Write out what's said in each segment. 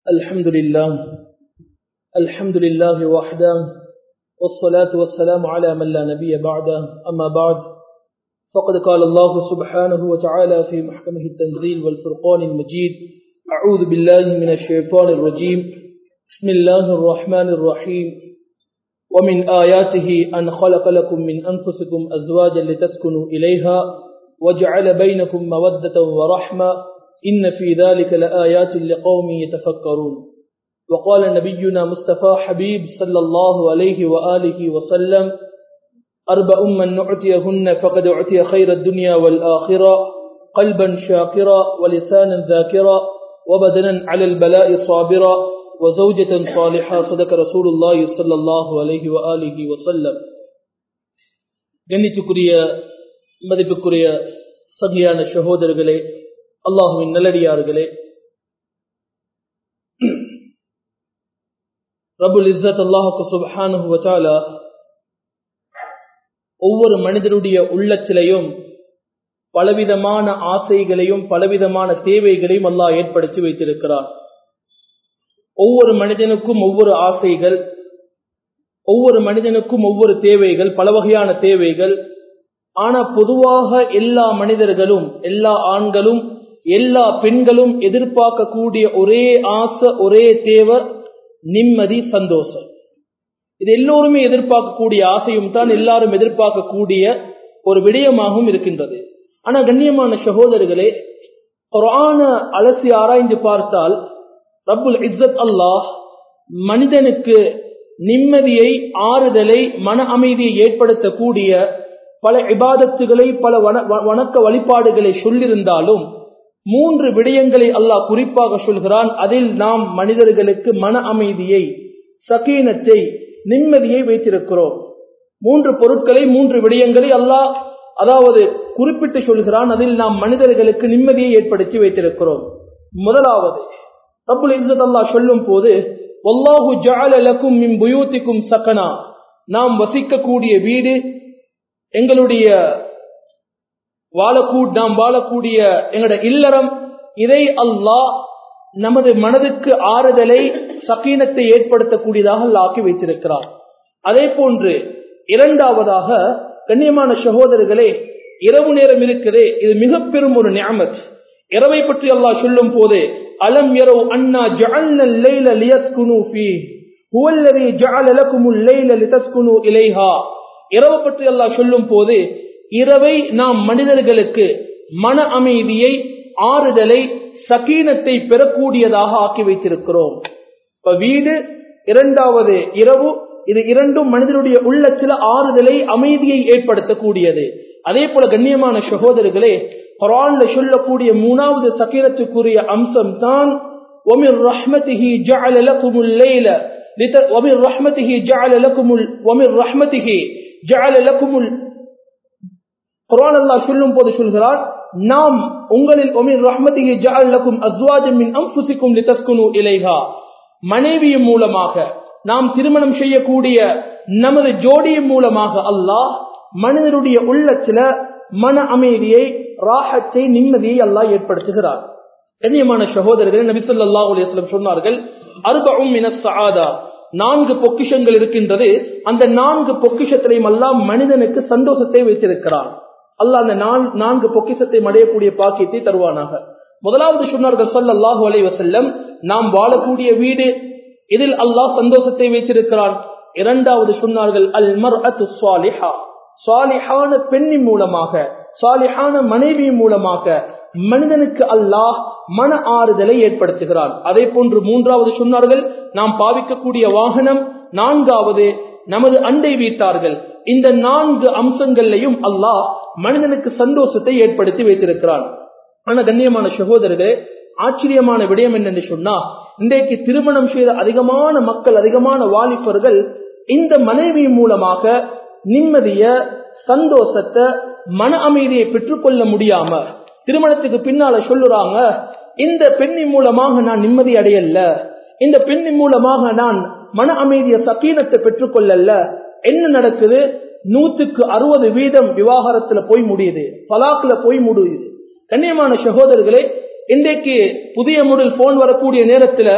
الحمد لله الحمد لله وحده والصلاة والسلام على من لا نبي بعده أما بعد فقد قال الله سبحانه وتعالى في محكمه التنزيل والفرقان المجيد أعوذ بالله من الشيطان الرجيم بسم الله الرحمن الرحيم ومن آياته أن خلق لكم من أنفسكم أزواجا لتسكنوا إليها وجعل بينكم مودة ورحمة إن في ذلك لآيات لقوم يتفكرون وقال نبينا مصطفى حبيب صلى الله عليه وآله وسلم أربع من نعطيهن فقد أعطي خير الدنيا والآخرة قلبا شاكرا ولسانا ذاكرا وبدنا على البلاء صابرا وزوجة صالحة صدق رسول الله صلى الله عليه وآله وسلم கண்ணித்துக்குரிய மதிப்புக்குரிய சகியான சகோதரர்களே அல்லாஹுவின் நல்லடியார்களே ரபுல் இஸ்ஸத் அல்லாஹுக்கு சுபஹானஹு வதஆலா ஒவ்வொரு மனிதனுடைய உள்ளத்திலையும் பலவிதமான ஆசைகளையும் பலவிதமான தேவைகளையும் அல்லாஹ் ஏற்படுத்தி வைத்திருக்கிறார் ஒவ்வொரு மனிதனுக்கும் ஒவ்வொரு ஆசைகள் ஒவ்வொரு மனிதனுக்கும் ஒவ்வொரு தேவைகள் பல வகையான தேவைகள் ஆனா பொதுவாக எல்லா மனிதர்களும் எல்லா ஆண்களும் எல்லா பெண்களும் எதிர்பார்க்கக்கூடிய ஒரே ஆசை ஒரே தேவை நிம்மதி சந்தோஷம் இது எல்லோருமே எதிர்பார்க்கக்கூடிய ஆசையும் தான் எல்லாரும் எதிர்பார்க்கக்கூடிய ஒரு விடயமாகவும் இருக்கின்றது ஆனா கண்ணியமான சகோதரர்களே குரான அலசி ஆராய்ந்து பார்த்தால் ரப்புல் இஸ்ஸத் அல்லாஹ் மனிதனுக்கு நிம்மதியை ஆறுதலை மன அமைதியை ஏற்படுத்தக்கூடிய பல இபாதத்துகளை பல வணக்க வழிபாடுகளை சொல்லியிருந்தாலும் மூன்று விடயங்களை அல்லாஹ் குறிப்பாக சொல்கிறான் அதில் நாம் மனிதர்களுக்கு மன அமைதியை சகீனத்தை நிம்மதியை வைத்திருக்கிறோம் மூன்று பொருட்களை மூன்று விடயங்களை அல்லாஹ் அதாவது குறிப்பிட்டு சொல்கிறான் அதில் நாம் மனிதர்களுக்கு நிம்மதியை ஏற்படுத்தி வைத்திருக்கிறோம் முதலாவது ரப்புல் இஸ்ஸத் அல்லாஹ் சொல்லும் போது வல்லாஹு ஜஅல லக்கும் மின் புயூத்திக்கும் சக்கனா நாம் வசிக்கக்கூடிய வீடு எங்களுடைய வாழக்கூ நாம் வாழக்கூடிய எங்களோட இல்லறம் இதை அல்லாஹ் நமது மனதுக்கு ஆறுதலை சக்கீனத்தை ஏற்படுத்தக்கூடியதாக ஆக்கி வைத்திருக்கிறார் அதே போன்று இரண்டாவதாக கண்ணியமான சகோதரர்களே இரவு நேரம் இருக்கிறதே இது மிக பெரும் ஒரு ஞாமத் இரவை பற்றி அல்லாஹ் சொல்லும் போது அலம் இரவு அண்ணா ஜஅல்ன லைல லியஸ்குனு ஃபீ ஹுவல்லதி ஜஅல லகுமுல் லைல லிதஸ்குனு இலைஹா இரவு பற்றி அல்லாஹ் சொல்லும் போது இரவை நாம் மனிதர்களுக்கு மன அமைதியை ஆறுதலை சகீனத்தை பெறக்கூடியதாக ஆக்கி வைத்திருக்கிறோம் இப்ப வீடு இரண்டாவது இரவு இது இரண்டும் மனிதனுடைய உள்ளத்தில் ஆறுதலை அமைதியை ஏற்படுத்தக்கூடியது அதே போல கண்ணியமான சகோதரர்களே குரான்ல சொல்லக்கூடிய மூணாவது சக்கீரத்துக்குரிய அம்சம் தான் ومن رحمته جعل لكم الليل ومن رحمته جعل لكم ومن رحمته جعل لكم குரான் அல்லாஹ் சொல்லும் போது சொல்கிறார் நாம் உங்களில் ஒமின் ரஹ்மதிஹி ஜஅல் லக்கும் அஸ்வாஜம் மின் அன்ஃபுசிக்கும் லிதஸ்குனு இலைஹா மனைவியின் மூலமாக நாம் திருமணம் செய்யக்கூடிய நமது ஜோடியின் மூலமாக அல்லாஹ் மனிதனுடைய உள்ளத்துல மன அமைதியை ராகத்தை நிம்மதியை அல்லாஹ் ஏற்படுத்துகிறார் கண்ணியமான சகோதரர்கள் நபி ஸல்லல்லாஹு அலைஹி வஸல்லம் சொன்னார்கள் அர்பஉம் மினஸ் சஆதா நான்கு பொக்கிஷங்கள் இருக்கின்றது அந்த நான்கு பொக்கிஷத்திலையும் அல்லாஹ் மனிதனுக்கு சந்தோஷத்தை வைத்திருக்கிறான் அல்லாஹ் அந்த நான்கு பொக்கிஷத்தை அடையக்கூடிய பாக்கியத்தை தருவானாக முதலாவது சொன்னார்கள் ஸல்லல்லாஹு அலைஹி வஸல்லம் நாம் வாழக்கூடிய வீடு இதில் அல்லாஹ் சந்தோஷத்தை வைத்திருக்கிறான் இரண்டாவது சொன்னார்கள் அல் மர்அத்து ஸாலிஹா சாலிஹான பெண்ணின் மூலமாக சாலிஹான மனைவியின் மூலமாக மனிதனுக்கு அல்லாஹ் மன ஆறுதலை ஏற்படுத்துகிறான் அதே போன்று மூன்றாவது சொன்னார்கள் நாம் பாவிக்கக்கூடிய வாகனம் நான்காவது நமது அண்டை வீட்டார்கள் இந்த நான்கு அம்சங்களையும் அல்லாஹ் மனிதனுக்கு சந்தோஷத்தை ஏற்படுத்தி வைத்திருக்கிறான் ஆனா கண்ணியமான சகோதரர்களே ஆச்சரியமான விடயம் என்னென்று சொன்னா இன்றைக்கு திருமணம் செய்த அதிகமான மக்கள் அதிகமான வாலிபர்கள் இந்த மனைவி மூலமாக நிம்மதிய சந்தோஷத்தை மன அமைதியை பெற்றுக்கொள்ள முடியாம திருமணத்துக்கு பின்னால சொல்லுறாங்க இந்த பெண்ணின் மூலமாக நான் நிம்மதி அடையல இந்த பெண்ணின் மூலமாக நான் மன அமைதிய சக்கீனத்தை பெற்றுக்கொள்ளல என்ன நடக்குது நூத்துக்கு அறுபது வீதம் விவாகரத்துல போய் முடியுது பலாக்குல போய் முடியுது கண்ணியமான சகோதரர்களே இன்றைக்கு புதிய முடல் போன் வரக்கூடிய நேரத்துல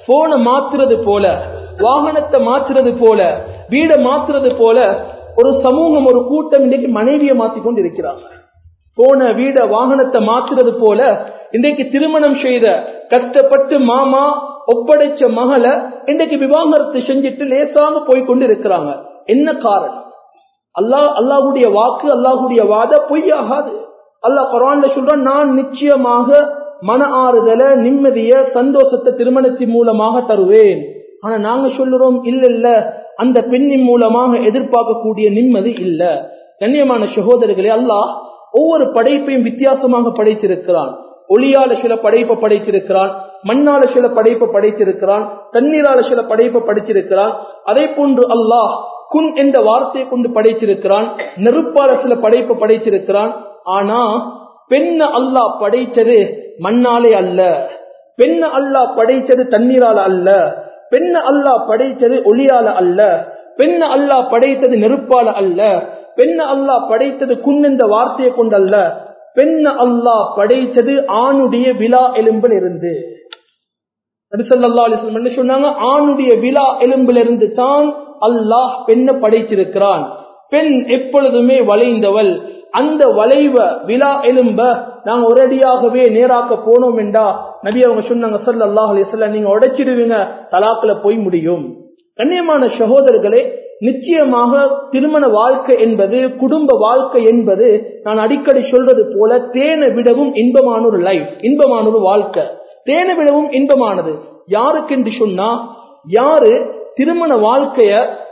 போனை மாத்துறது போல வாகனத்தை மாத்துறது போல வீடை மாத்துறது போல ஒரு சமூகம் ஒரு கூட்டம் இன்னைக்கு மனைவியை மாத்திக்கொண்டு இருக்கிறாங்க போன வீட வாகனத்தை மாத்துறது போல இன்றைக்கு திருமணம் செய்த கஷ்டப்பட்டு மாமா ஒப்படைச்ச மகளை இன்றைக்கு விவாகரத்து செஞ்சுட்டு லேசாக போய் கொண்டு இருக்கிறாங்க என்ன காரணம் அல்லாஹ் அல்லாஹுடைய வாக்கு அல்லாஹுடைய வாத பொய்யாகாது அல்லாஹ் குரான்ல சொல்றான் நான் நிச்சயமாக மன ஆறுதல நிம்மதிய சந்தோஷத்தை திருமணத்தின் மூலமாக தருவேன் ஆனா நாங்க சொல்லுறோம் இல்ல இல்ல அந்த பெண்ணின் மூலமாக எதிர்பார்க்கக்கூடிய நிம்மதி இல்ல கண்ணியமான சகோதரர்களே அல்லாஹ் ஒவ்வொரு படைப்பையும் வித்தியாசமாக படைத்திருக்கிறான் ஒளியால சில படைப்பை படைத்திருக்கிறான் மண்ணால சில படைப்பை படைத்திருக்கிறான் தண்ணீரால சில படைப்பை படைத்திருக்கிறான் அதே போன்று அல்லாஹ் குன் என்ற வார்த்தையை கொண்டு படைத்திருக்கிறான் நெருப்பால சில படைப்பை படைத்திருக்கிறான் ஆனா பெண்ண அல்லாஹ் படைத்தது மண்ணாலே அல்ல பெண்ண அல்லாஹ் படைத்தது தண்ணீரால அல்ல பெண்ண அல்லாஹ் படைத்தது ஒளியால அல்ல பெண்ண அல்லாஹ் படைத்தது நெருப்பால அல்ல பெண்ண அல்லாஹ் படைத்தது குன் என்ற வார்த்தையை கொண்டல்ல பெண்ண அல்லாஹ் படைத்தது ஆணுடைய விழா எலும்பில் இருந்து என்ன சொன்னாங்க ஆணுடைய விழா எலும்பில் இருந்து தான் அல்லாஹ் பெண்ணை படைத்திருக்கிறான் பெண் எப்பொழுதுமே வளைந்தவள் அந்த வளைவ விழா எலும்ப நாங்க ஒரடியாகவே நேராக்க போனோம் என்றா நபி அவங்க சொன்னாங்க சல் அல்லாஹ் அலிஸ்ல நீங்க உடைச்சிடுவீங்க தலாக்குல போய் முடியும் கண்ணியமான சகோதரர்களே நிச்சயமாக திருமண வாழ்க்கை என்பது குடும்ப வாழ்க்கை என்பது நான் அடிக்கடி சொல்றது போல தேனை விடவும் இன்பமான ஒரு லைஃப் இன்பமான ஒரு வாழ்க்கை தேனை விடவும் இன்பமானது யாருக்கு என்று சொன்னா யாரு திருமண வாழ்க்கைய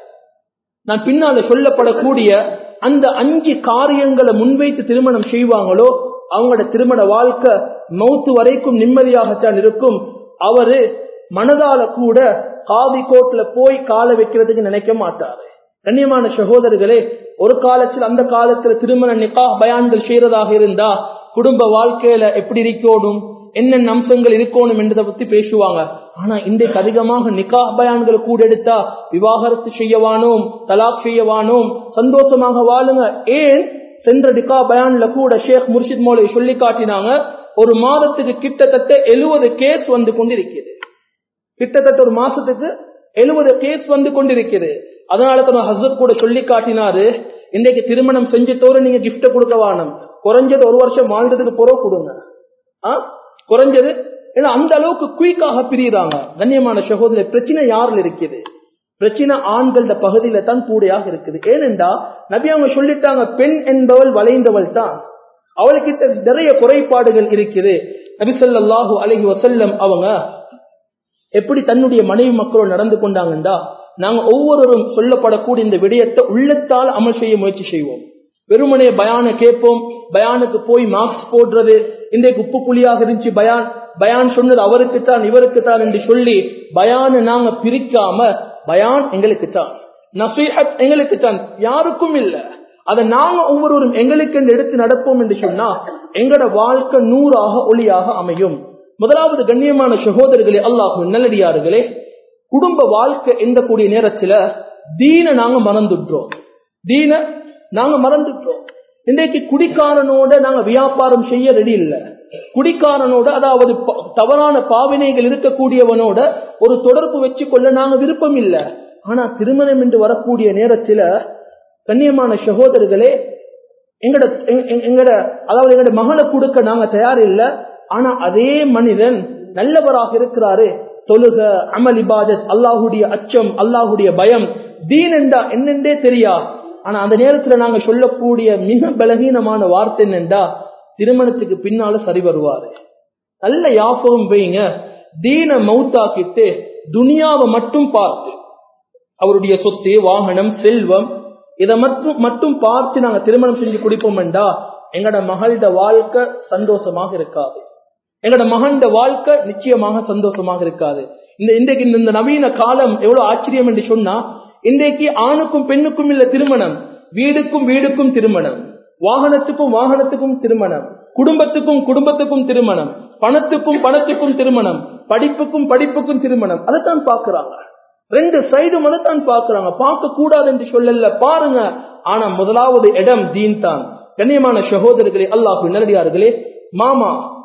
நான் பின்னால சொல்லப்படக்கூடிய அந்த அஞ்சு காரியங்களை முன்வைத்து திருமணம் செய்வாங்களோ அவங்களோட திருமண வாழ்க்கை மௌத்து வரைக்கும் நிம்மதியாகத்தான் இருக்கும் அவரு மனதால கூட காதி கோட்ல போய் காலை வைக்கிறதுக்கு நினைக்க மாட்டாரு கண்ணியமான சகோதரர்களே ஒரு காலத்தில் அந்த காலத்துல திருமண நிக்கா பயான்கள் செய்யறதாக இருந்தா குடும்ப வாழ்க்கையில எப்படி இருக்கணும் என்னென்ன அம்சங்கள் இருக்கணும் என்றதை பத்தி பேசுவாங்க ஆனா இன்றைக்கு அதிகமாக நிக்கா பயான்கள் கூட எடுத்தா விவாகரத்து செய்யவானோம் தலாக் செய்யவானோம் சந்தோஷமாக வாழுங்க ஏன் சென்ற நிக்கா பயான்ல கூட ஷேக் முர்ஷித் மோலை சொல்லி காட்டினாங்க ஒரு மாதத்துக்கு கிட்டத்தட்ட எழுபது கேஸ் வந்து கொண்டிருக்கிறது கிட்டத்தட்ட ஒரு மாசத்துக்கு எழுபது கேஸ் வந்து கொண்டிருக்கிறது அதனால தான் ஹசரத் கூட சொல்லி காட்டினாரு இன்றைக்கு திருமணம் செஞ்சதோட நீங்க கிஃப்ட கொடுக்க வானம் குறைஞ்சது ஒரு வருஷம் வாழ்ந்ததுக்கு பிறகு கொடுங்க ஆ குறைஞ்சது ஏன்னா அந்த அளவுக்கு குயிக்காக பிரியுறாங்க கண்ணியமான சகோதரி பிரச்சனை யாருல இருக்குது பிரச்சனை ஆண்கள பகுதியில தான் கூடையாக இருக்குது ஏனென்றா நபி அவங்க சொல்லிட்டாங்க பெண் என்பவள் வளைந்தவள் தான் அவளுக்கிட்ட நிறைய குறைபாடுகள் இருக்குது நபி சொல்லாஹு அலஹி வசல்லம் அவங்க எப்படி தன்னுடைய மனைவி மக்களோடு நடந்து கொண்டாங்கண்டா நாங்க ஒவ்வொருவரும் சொல்லப்படக்கூடிய இந்த விடயத்தை உள்ளத்தால் அமல் செய்ய முயற்சி செய்வோம் வெறுமனே பயான கேட்போம் பயானுக்கு போய் மார்க்ஸ் போடுறது இன்றைக்கு உப்பு புலியாக இருந்துச்சு பயான் பயான் சொன்னது அவருக்குத்தான் இவருக்குத்தான் என்று சொல்லி பயானை நாங்க பிரிக்காம பயான் எங்களுக்குத்தான் நசீஹத் எங்களுக்குத்தான் யாருக்கும் இல்ல அதை நாங்க ஒவ்வொருவரும் எங்களுக்கு எடுத்து நடப்போம் என்று சொன்னா எங்களோட வாழ்க்கை நூறாக ஒளியாக அமையும் முதலாவது கண்ணியமான சகோதரர்களே அல்லாஹு நல்லடியார்களே குடும்ப வாழ்க்கை எந்தக்கூடிய நேரத்துல தீன நாங்க மறந்துட்டோம் தீன நாங்க மறந்துட்டோம் இன்றைக்கு குடிக்காரனோட நாங்க வியாபாரம் செய்ய ரெடி இல்ல குடிக்காரனோட அதாவது தவறான பாவினைகள் இருக்கக்கூடியவனோட ஒரு தொடர்பு வச்சு கொள்ள நாங்க விருப்பம் இல்ல ஆனா திருமணம் என்று வரக்கூடிய நேரத்துல கண்ணியமான சகோதரர்களே எங்கட எங்கட அதாவது எங்கட மகளை கொடுக்க நாங்க தயார் இல்ல ஆனா அதே மனிதன் நல்லவராக இருக்கிறாரு தொழுக அமல் இபாதத் அல்லாஹுடைய அச்சம் அல்லாஹுடைய பயம் தீன் என்றா என்னென்றே தெரியா ஆனா அந்த நேரத்துல நாங்க சொல்லக்கூடிய மிக பலகீனமான வார்த்தை என்னண்டா திருமணத்துக்கு பின்னால சரி வருவாரு நல்ல யாபகம் வைங்க தீன மௌத்தாக்கிட்டு துனியாவை மட்டும் பார்த்து அவருடைய சொத்து வாகனம் செல்வம் இதை மட்டும் மட்டும் பார்த்து நாங்க திருமணம் செஞ்சு குடிப்போம்டா எங்கட மகளோட வாழ்க்கை சந்தோஷமாக இருக்காது எங்கட மகண்ட வாழ்க்கை நிச்சயமாக சந்தோஷமாக இருக்காது இந்த இன்றைக்கு இந்த நவீன காலம் எவ்வளவு ஆச்சரியம் என்று சொன்னா இன்றைக்கு ஆணுக்கும் பெண்ணுக்கும் இல்ல திருமணம் வீடுக்கும் வீடுக்கும் திருமணம் வாகனத்துக்கும் வாகனத்துக்கும் திருமணம் குடும்பத்துக்கும் குடும்பத்துக்கும் திருமணம் பணத்துக்கும் பணத்துக்கும் திருமணம் படிப்புக்கும் படிப்புக்கும் திருமணம் அதைத்தான் பாக்குறாங்க ரெண்டு சைடும் அதைத்தான் பாக்குறாங்க பார்க்க கூடாது என்று சொல்லல பாருங்க ஆனா முதலாவது இடம் தீன் தான் கண்ணியமான சகோதரர்களே அல்லாஹு நல்லடியார்களே மாமா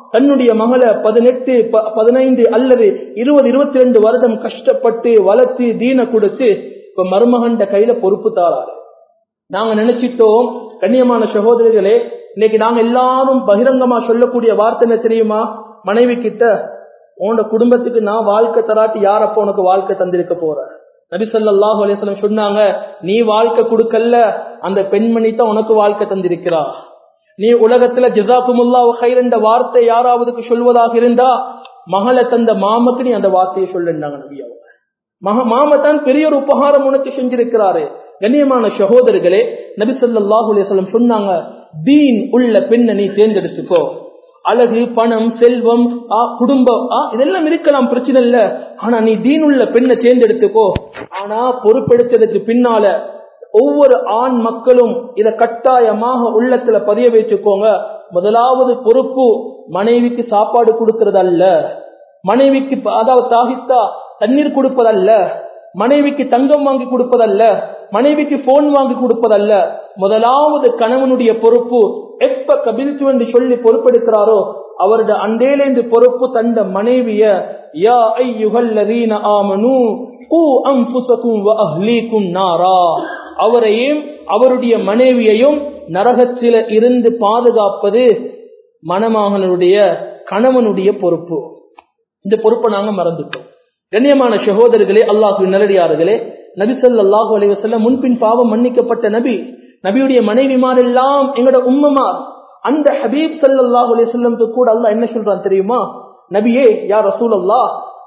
தன்னுடைய மகளை பதினெட்டு பதினைந்து அல்லது இருபது இருபத்தி ரெண்டு வருடம் கஷ்டப்பட்டு வளர்த்து தீன கொடுத்து இப்ப மருமகண்ட கையில பொறுப்பு தாராரு நாங்க நினைச்சிட்டோம் கண்ணியமான சகோதரிகளே இன்னைக்கு நாங்க எல்லாரும் பகிரங்கமா சொல்லக்கூடிய வார்த்தை என்ன தெரியுமா மனைவி கிட்ட உன்னோட குடும்பத்துக்கு நான் வாழ்க்கை தராட்டி யாரப்ப உனக்கு வாழ்க்கை தந்திருக்க போற நபி சொல்லாஹு அலிஸ்லாம் சொன்னாங்க நீ வாழ்க்கை கொடுக்கல அந்த பெண்மணி தான் உனக்கு வாழ்க்கை தந்திருக்கிறா நீ உலகத்துல ஜிசாக்குமுல்லா என்ற வார்த்தை யாராவதுக்கு சொல்வதாக இருந்தா மகளை தந்த மாமக்கு நீ அந்த வார்த்தையை சொல்லுண்டாங்க நபி அவங்க மக மாமத்தான் பெரிய ஒரு உபகாரம் உனக்கு செஞ்சிருக்கிறாரு கண்ணியமான சகோதரர்களே நபி சொல்லாஹு அலிஸ்லாம் சொன்னாங்க தீன் உள்ள பெண்ணை நீ தேர்ந்தெடுத்துக்கோ அழகு பணம் செல்வம் குடும்பம் இதெல்லாம் இருக்கலாம் பிரச்சனை இல்ல ஆனா நீ தீனுள்ள பெண்ணை தேர்ந்தெடுத்துக்கோ ஆனா பொறுப்பெடுத்ததுக்கு பின்னால ஒவ்வொரு ஆண் மக்களும் இத கட்டாயமாக உள்ளத்துல பதிய வச்சுக்கோங்க முதலாவது பொறுப்பு மனைவிக்கு சாப்பாடு கொடுக்கறதல்ல மனைவிக்கு அதாவது தாகித்தா தண்ணீர் கொடுப்பதல்ல மனைவிக்கு தங்கம் வாங்கி கொடுப்பதல்ல மனைவிக்கு போன் வாங்கி கொடுப்பதல்ல முதலாவது கணவனுடைய பொறுப்பு எப்ப கபில்த்து என்று சொல்லி பொறுப்பெடுக்கிறாரோ அவருடைய அந்தேலேந்து பொறுப்பு தந்த மனைவிய யா ஐயுகல்லதீன ஆமனு கூ அம்புசக்கும் வ அஹ்லீக்கும் நாரா அவரையும் அவருடைய மனைவியையும் நரகத்தில இருந்து பாதுகாப்பது மணமகனுடைய கணவனுடைய பொறுப்பு இந்த பொறுப்பை நாங்க மறந்துட்டோம் கண்ணியமான சகோதரர்களே அல்லாஹு நல்லடியார்களே நபி சொல்லாஹு அலைவசல்ல முன்பின் பாவம் மன்னிக்கப்பட்ட நபி நபியுடைய மனைவிமாரெல்லாம் எங்களோட உம்மமார் அந்த ஹபீப் சல்லாஹு அலையம் கூட அல்லாஹ் என்ன சொல்றான் தெரியுமா நபியே யார் ரசூல் அல்லா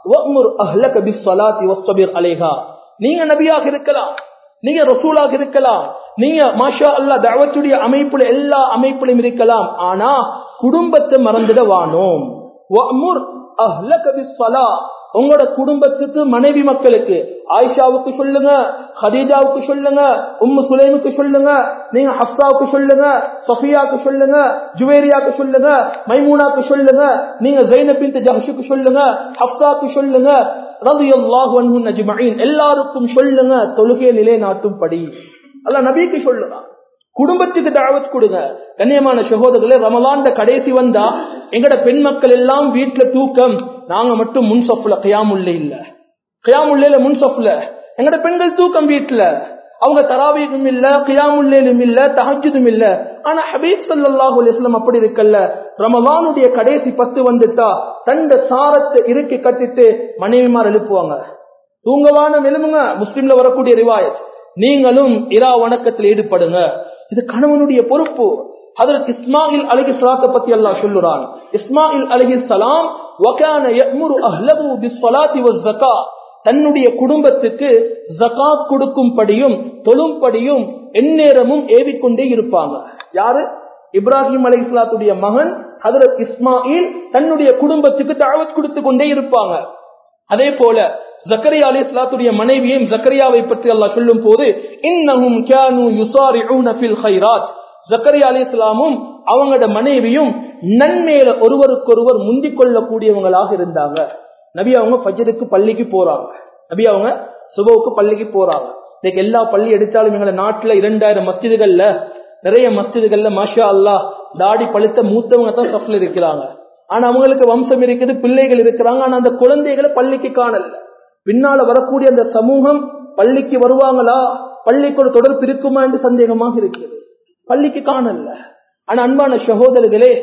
அலேஹா நீங்க நபியாக இருக்கலாம் நீங்க ரசூலாக இருக்கலாம் நீங்க மாஷா அல்லா தவத்துடைய அமைப்புல எல்லா அமைப்பிலும் இருக்கலாம் ஆனா குடும்பத்தை மறந்துட வானோம் உங்களோட குடும்பத்துக்கு மனைவி மக்களுக்கு ஆயிஷாவுக்கு சொல்லுங்க ஹதீஜாவுக்கு சொல்லுங்க உம்மு சுலைமுக்கு சொல்லுங்க நீங்க ஹப்சாவுக்கு சொல்லுங்க சஃபியாவுக்கு சொல்லுங்க ஜுவேரியாவுக்கு சொல்லுங்க மைமூனாக்கு சொல்லுங்க நீங்க ஜைனபின் ஜஹஷுக்கு சொல்லுங்க ஹப்சாவுக்கு சொல்லுங்க எல்லாருக்கும் சொல்லுங்க தொழுகை நிலை நாட்டும் படி அல்ல நபிக்கு சொல்லுங்க குடும்பத்துக்கு தாவத் கொடுங்க கண்ணியமான சகோதரர்களே ரமலான் கடைசி வந்தா எங்கட பெண் மக்கள் எல்லாம் வீட்டுல தூக்கம் நாங்க மட்டும் முன் சொப்புல கயாமுல்ல இல்ல கயாமுல்ல முன் சொப்புல எங்கட பெண்கள் தூக்கம் வீட்டுல அவங்க தராவீகும் இல்ல கியாமுல்லும் இல்ல தஹஜுதும் இல்ல ஆனா ஹபீப் சல்லாஹூ அலிஸ்லாம் அப்படி இருக்கல்ல ரமலானுடைய கடைசி பத்து வந்துட்டா தந்த சாரத்தை இறுக்கி கட்டிட்டு மனைவிமார் எழுப்புவாங்க தூங்கவான எழுமுங்க முஸ்லிம்ல வரக்கூடிய ரிவாயத் நீங்களும் இரா வணக்கத்தில் ஈடுபடுங்க இது கணவனுடைய பொறுப்பு அதற்கு இஸ்மாயில் அலகி சலாத்தை பத்தி அல்லாஹ் சொல்லுறான் இஸ்மாயில் அலகி சலாம் தன்னுடைய குடும்பத்துக்கு ஜகாத் கொடுக்கும்படியும் தொழும்படியும் எந்நேரமும் ஏவிக்கொண்டே இருப்பாங்க யாரு இப்ராஹிம் அலி இஸ்லாத்துடைய மகன் ஹதரத் இஸ்மாயில் தன்னுடைய குடும்பத்துக்கு தாவத் கொடுத்து கொண்டே இருப்பாங்க அதே போல ஜக்கரியா அலி இஸ்லாத்துடைய மனைவியும் ஜக்கரியாவை பற்றி அல்லாஹ் சொல்லும் போது இன்னஹும் கானு யுசாரிஊன ஃபில் கைராத் ஜக்கரியா அலி இஸ்லாமும் அவங்களோட மனைவியும் நன்மையில ஒருவருக்கொருவர் முந்திக் கொள்ளக்கூடியவங்களாக இருந்தாங்க நபி அவங்க ஃபஜருக்கு பள்ளிக்கு போறாங்க நபி அவங்க சுபவுக்கு பள்ளிக்கு போறாங்க இன்னைக்கு எல்லா பள்ளி எடுத்தாலும் எங்களை நாட்டுல இரண்டாயிரம் மஸ்ஜிதுகள்ல நிறைய மஸ்ஜிதுகள்ல மாஷா அல்லா தாடி பழுத்த மூத்தவங்க தான் சஃப்ல இருக்கிறாங்க ஆனா அவங்களுக்கு வம்சம் இருக்குது பிள்ளைகள் இருக்கிறாங்க ஆனா அந்த குழந்தைகளை பள்ளிக்கு காணல பின்னால வரக்கூடிய அந்த சமூகம் பள்ளிக்கு வருவாங்களா பள்ளிக்கு ஒரு தொடர்பு இருக்குமா என்று சந்தேகமாக இருக்குது பள்ளிக்கு காணல ஆனா அன்பான சகோதரர்களே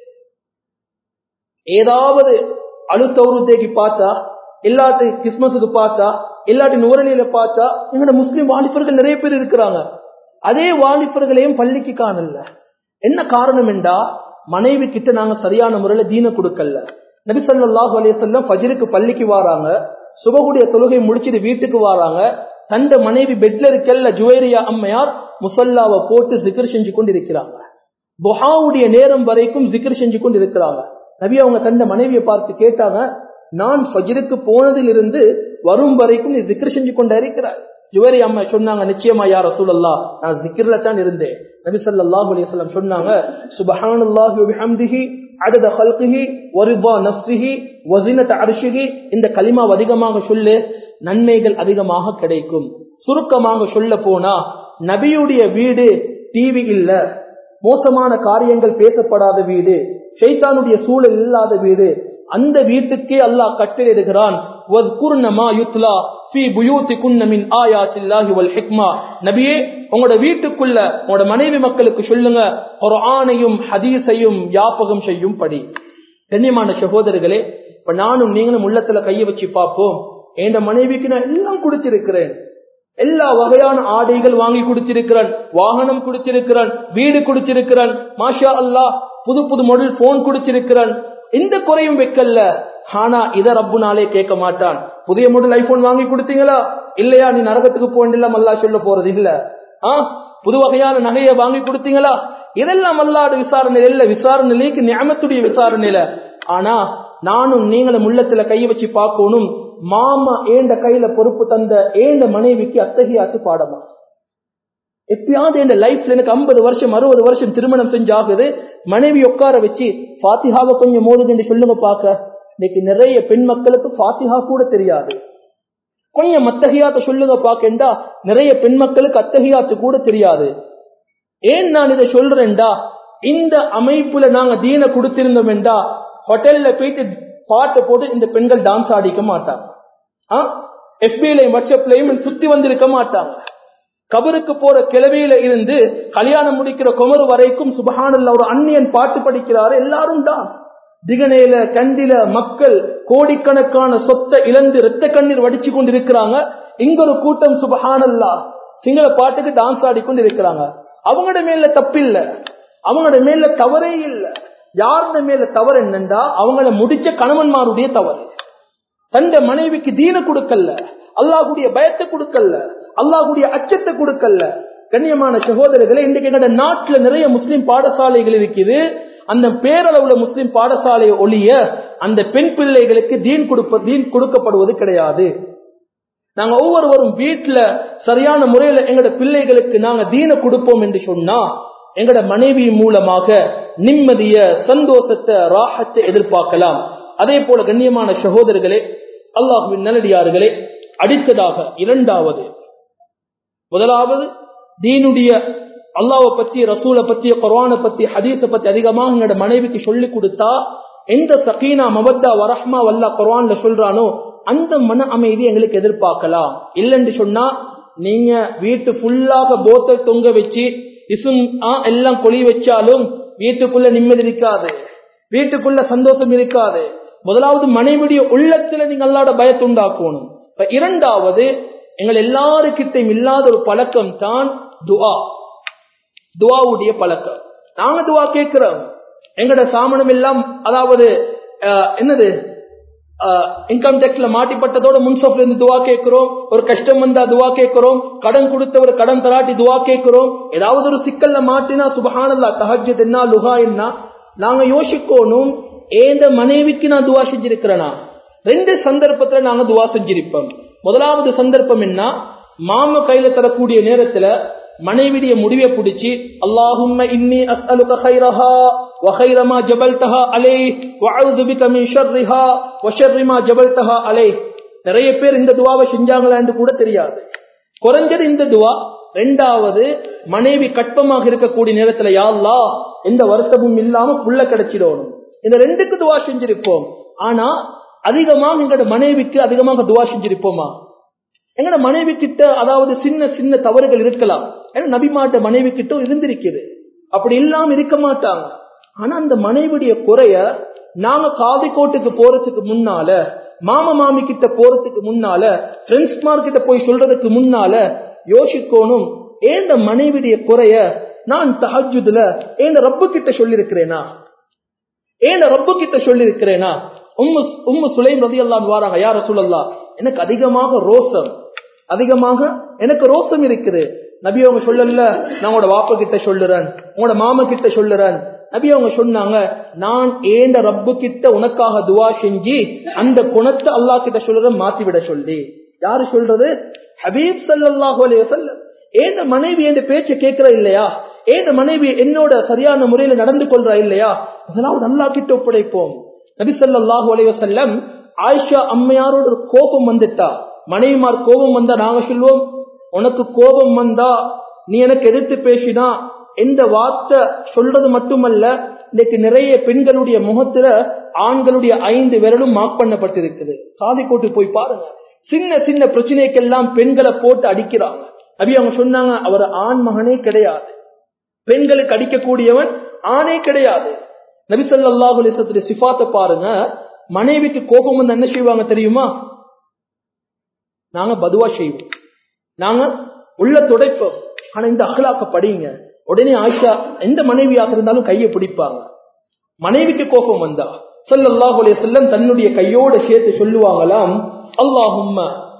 ஏதாவது அழுத்தௌருத்தேக்கு பார்த்தா எல்லாத்தையும் கிறிஸ்மஸுக்கு பார்த்தா எல்லாத்தையும் நுவரலியில பார்த்தா எங்களோட முஸ்லீம் வாலிபர்கள் நிறைய பேர் இருக்கிறாங்க அதே வாலிபர்களையும் பள்ளிக்கு காணல என்ன காரணம் என்றா மனைவி கிட்ட நாங்க சரியான முறையில தீன கொடுக்கல நபிசல்லாஹு அலையம் ஃபஜருக்கு பள்ளிக்கு வாராங்க சுபகுடைய தொழுகை முடிச்சிட்டு வீட்டுக்கு வராங்க தந்த மனைவி பெட்ல இருக்கல்ல ஜுவேரியா அம்மையார் முசல்லாவை போட்டு ஜிகர் செஞ்சு கொண்டு இருக்கிறாங்க புஹாவுடைய நேரம் வரைக்கும் ஜிகர் செஞ்சு கொண்டு இருக்கிறாங்க நபி அவங்க தந்த மனைவியை பார்த்து கேட்டாங்க நான் ஃபஜருக்கு போனதிலிருந்து வரும் வரைக்கும் நீ ஜிக்கர் செஞ்சு கொண்டு இருக்கிறாய் ஜுவரி அம்மா சொன்னாங்க நிச்சயமா யார் ரசூலல்லா நான் ஜிக்கிர்ல தான் இருந்தேன் நபி ஸல்லல்லாஹு அலைஹி வஸல்லம் சொன்னாங்க சுப்ஹானல்லாஹி வ பிஹம்திஹி அதத கல்கிஹி வரிபா நஃப்ஸிஹி வஸினத அர்ஷிஹி இந்த கலிமா அதிகமாக சொல்லு நன்மைகள் அதிகமாக கிடைக்கும் சுருக்கமாக சொல்ல போனா நபியுடைய வீடு டிவி இல்ல மோசமான காரியங்கள் பேசப்படாத வீடு ஷைத்தானுடைய சூழல் இல்லாத வீடு அந்த வீட்டுக்கே அல்லாஹ் கட்டளையிடுகிறான் நபியே உங்களோட வீட்டுக்குள்ள உங்களோட மனைவி மக்களுக்கு சொல்லுங்க ஒரு ஆணையும் ஹதீஸையும் யாபகம் செய்யும் படி கண்ணியமான சகோதரர்களே இப்ப நானும் நீங்களும் உள்ளத்துல கைய வச்சு பார்ப்போம் என் மனைவிக்கு நான் எல்லாம் கொடுத்திருக்கிறேன் எல்லா வகையான ஆடைகள் வாங்கி கொடுத்திருக்கிறான் வாகனம் கொடுத்திருக்கிறான் வீடு கொடுத்திருக்கிறான் மாஷா அல்லா புது புது மாடல் போன் கொடுத்திருக்கிறான் எந்த குறையும் வைக்கல ஆனா இத ரப்பு நாளே கேட்க மாட்டான் புதிய மாடல் ஐபோன் வாங்கி கொடுத்தீங்களா இல்லையா நீ நரகத்துக்கு போண்டில்லாம் அல்லா சொல்ல போறது இல்ல ஆ புது வகையான நகையை வாங்கி கொடுத்தீங்களா இதெல்லாம் அல்லாடு விசாரணை இல்ல விசாரணைக்கு ஞாபகத்துடைய விசாரணையில ஆனா நானும் நீங்களும் உள்ளத்துல கைய வச்சு பார்க்கணும் மாமா ஏண்ட கையில பொறுப்பு தந்த ஏண்ட மனைவிக்கு அத்தகையாத்து பாடமா எப்பயாவது என் லைஃப்ல எனக்கு ஐம்பது வருஷம் அறுபது வருஷம் திருமணம் செஞ்சாகுது மனைவி உட்கார வச்சு பாத்திஹாவை கொஞ்சம் மோதுதுன்னு சொல்லுங்க பாக்க இன்னைக்கு நிறைய பெண் மக்களுக்கு பாத்திஹா கூட தெரியாது கொஞ்சம் அத்தகையாத்த சொல்லுங்க பாக்கண்டா நிறைய பெண் மக்களுக்கு அத்தகையாத்து கூட தெரியாது ஏன் நான் இதை சொல்றேன்டா இந்த அமைப்புல நாங்க தீன கொடுத்திருந்தோம் என்றா ஹோட்டல்ல போயிட்டு பாட்டு போட்டு இந்த பெண்கள் டான்ஸ் ஆடிக்க மாட்டாங்க எஃபிலையும் வாட்ஸ்அப்லையும் சுத்தி வந்திருக்க மாட்டாங்க கபருக்கு போற கிளவியில இருந்து கல்யாணம் முடிக்கிற குமரு வரைக்கும் சுபஹானல்ல ஒரு அந்நியன் பாட்டு படிக்கிறாரு எல்லாரும் தான் திகனையில கண்டில மக்கள் கோடிக்கணக்கான சொத்தை இழந்து ரத்த கண்ணீர் வடிச்சு கொண்டு இருக்கிறாங்க இங்க ஒரு கூட்டம் சுபஹானல்லா சிங்கள பாட்டுக்கு டான்ஸ் ஆடிக்கொண்டு இருக்கிறாங்க அவங்களோட மேல தப்பில்ல அவங்களோட மேல தவறே இல்லை யாரோட மேல தவறு என்னண்டா அவங்கள முடிச்ச கணவன்மாருடைய தவறு தந்த மனைவிக்கு தீன கொடுக்கல அல்லாஹுடைய பயத்தை கொடுக்கல அல்லாஹுடைய அச்சத்தை கொடுக்கல கண்ணியமான சகோதரர்களே இன்றைக்கு எங்கட நாட்டுல நிறைய முஸ்லிம் பாடசாலைகள் இருக்குது அந்த பேரளவுல முஸ்லிம் பாடசாலை ஒழிய அந்த பெண் பிள்ளைகளுக்கு தீன் கொடுப்ப தீன் கொடுக்கப்படுவது கிடையாது நாங்க ஒவ்வொருவரும் வீட்டுல சரியான முறையில எங்கட பிள்ளைகளுக்கு நாங்க தீன கொடுப்போம் என்று சொன்னா எங்கட மனைவி மூலமாக நிம்மதிய சந்தோஷத்தை ராகத்தை எதிர்பார்க்கலாம் அதே போல கண்ணியமான சகோதரர்களே அல்லாஹுவின் நல்லடியார்களே அடுத்ததாக இரண்டாவது முதலாவது தீனுடைய அல்லாவை பத்தி ரசூலை பத்தி குர்வானை பத்தி ஹதீஸை பத்தி அதிகமாக எங்களோட மனைவிக்கு சொல்லி கொடுத்தா எந்த சகீனா மபத்தா வரஹ்மா வல்லா குர்வான்ல சொல்றானோ அந்த மன அமைதி எங்களுக்கு எதிர்பார்க்கலாம் இல்லைன்னு சொன்னா நீங்க வீட்டு ஃபுல்லாக போத்தை தொங்க வச்சு இசும் எல்லாம் கொலி வச்சாலும் வீட்டுக்குள்ள நிம்மதி இருக்காது வீட்டுக்குள்ள சந்தோஷம் இருக்காது முதலாவது மனைவிடைய உள்ளத்துல நீங்க அல்லாட பயத்தை உண்டாக்கணும் இப்ப இரண்டாவது எங்கள் எல்லாருக்கிட்டையும் இல்லாத ஒரு பழக்கம் தான் துவா துவாவுடைய பழக்கம் நாங்க துவா கேட்கிறோம் எங்கட சாமனம் எல்லாம் அதாவது என்னது இன்கம் டேக்ஸ்ல மாட்டிப்பட்டதோட முன்சப்ல இருந்து துவா கேட்கிறோம் ஒரு கஷ்டம் வந்தா துவா கேட்கிறோம் கடன் கொடுத்தவர் கடன் தராட்டி துவா கேட்கிறோம் ஏதாவது ஒரு சிக்கல்ல மாட்டினா சுபஹானல்லா தஹஜத் என்ன லுகா என்ன நாங்க யோசிக்கணும் ஏந்த மனைவிக்கு நான் துவா செஞ்சிருக்கிறேனா ரெண்டு சந்தர்ப்பத்துல நாங்க துவா செஞ்சிருப்போம் முதலாவது சந்தர்ப்பம் என்ன மாம கையில தரக்கூடிய நேரத்துல மனைவிடைய முடிவை பிடிச்சி அல்லாஹும்ம இன்னி அஸ்அலுக கைரஹா وخير ما جبلتها عليه واعوذ بك من شرها وشر ما جبلتها عليه நிறைய பேர் இந்த துவாவை செஞ்சாங்களான்னு கூட தெரியாது குறைஞ்சது இந்த துவா ரெண்டாவது மனைவி கற்பமாக இருக்கக்கூடிய நேரத்துல யாழ்லா எந்த வருத்தமும் இல்லாம புள்ள கிடைச்சிடணும் இந்த ரெண்டுக்கு துவா செஞ்சிருப்போம் ஆனா அதிகமாக எங்களோட மனைவிக்கு அதிகமாக துவா செஞ்சிருப்போமா எங்களோட மனைவி கிட்ட அதாவது சின்ன சின்ன தவறுகள் இருக்கலாம் ஏன்னா நபிமாட்ட மனைவி கிட்ட இருந்திருக்குது அப்படி இல்லாம இருக்க மாட்டாங்க ஆனா அந்த மனைவிடைய குறைய நாங்க காதிக்கோட்டுக்கு போறதுக்கு முன்னால மாமா மாமி கிட்ட போறதுக்கு முன்னால ஃப்ரெண்ட்ஸ் மார்க்கிட்ட போய் சொல்றதுக்கு முன்னால யோசிக்கணும் ஏந்த மனைவிடைய குறைய நான் தஹஜுதுல ஏந்த ரப்பு கிட்ட சொல்லிருக்கிறேனா ஏந்த ரப்பு கிட்ட சொல்லிருக்கிறேனா உம்மு உம்மு சுலைம் ரதி அல்லான்னு வாராங்க யார சொல்லலாம் எனக்கு அதிகமாக ரோசம் அதிகமாக எனக்கு ரோசம் இருக்குது நபி அவங்க சொல்லல நான் உங்களோட வாப்ப கிட்ட சொல்லுறேன் உங்களோட மாமா கிட்ட சொல்லுறேன் நபி அவங்க சொன்னாங்க நான் ஏண்ட ரப்பு கிட்ட உனக்காக துவா செஞ்சு அந்த குணத்தை அல்லா கிட்ட சொல்லுறேன் மாத்தி விட சொல்லி யாரு சொல்றது ஹபீப் சல்லாஹு அலைய வசல்லம் ஏண்ட மனைவி என்ற பேச்ச கேட்கிற இல்லையா ஏண்ட மனைவி என்னோட சரியான முறையில நடந்து கொள்றா இல்லையா அதெல்லாம் அல்லா கிட்ட ஒப்படைப்போம் நபி சல்லாஹூ அலைய வசல்லம் ஆயிஷா அம்மையாரோட ஒரு கோபம் வந்துட்டா மனைவிமார் கோபம் வந்தா நாங்க சொல்லுவோம் உனக்கு கோபம் வந்தா நீ எனக்கு எதிர்த்து பேசினா எந்த வார்த்தை சொல்றது மட்டுமல்ல இன்னைக்கு நிறைய பெண்களுடைய முகத்துல ஆண்களுடைய ஐந்து விரலும் மார்க் பண்ணப்பட்டிருக்குது காதிக்கோட்டு போய் பாருங்க சின்ன சின்ன பிரச்சனைக்கெல்லாம் பெண்களை போட்டு அடிக்கிறாங்க அப்படி அவங்க சொன்னாங்க அவர் ஆண் மகனே கிடையாது பெண்களுக்கு அடிக்கக்கூடியவன் ஆணே கிடையாது நபிசல்லாஹு அலிசத்துடைய சிஃபாத்தை பாருங்க மனைவிக்கு கோபம் வந்து என்ன செய்வாங்க தெரியுமா நாங்க பதுவா செய்வோம் நாங்க உள்ள துடைப்போம் ஆனா இந்த அகலாக்க படிங்க உடனே ஆயிஷா எந்த மனைவியாக இருந்தாலும் கையை பிடிப்பாங்க மனைவிக்கு கோபம் வந்தா சொல்லல்லாஹு அலைஹி வஸல்லம் தன்னுடைய கையோட சேர்த்து சொல்லுவாங்களாம் அல்லாஹும்ம